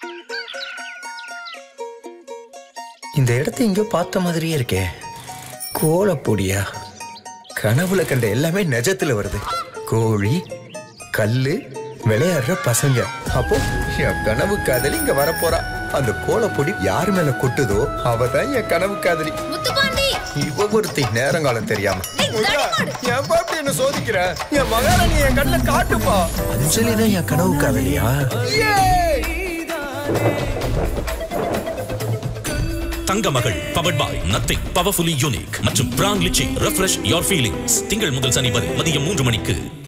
இந்த இடத்த எங்கேயோ பார்த்த மாதிரியே இருக்கே கோலப்பொடியா கனவுல கண்ட எல்லாமே நிஜத்துல வருது கோழி கல்லு விளையாடுற பசங்க அப்போ என் கனவு காதலி இங்க வரப்போறா அந்த கோலப்பொடி யார் மேல கொட்டுதோ அவ தான் என் கனவு காதலி முத்துப்பாண்டி இவ ஒருத்தி நேரங்காலம் தெரியாம ஏய், தடிமாடு. என் பாட்டு என்ன சோதிக்கிற என் மகாராணி என் கண்ணுல காட்டுப்பா அஞ்சலி தான் என் கனவு காதலியா தங்க மகள் powered by nothing powerfully unique மற்றும் பிரான் லிச்சி ரெஃப்ரெஷ் யோர் ஃபீலிங்ஸ் திங்கள் முதல் சனி வரை மதியம் மூன்று மணிக்கு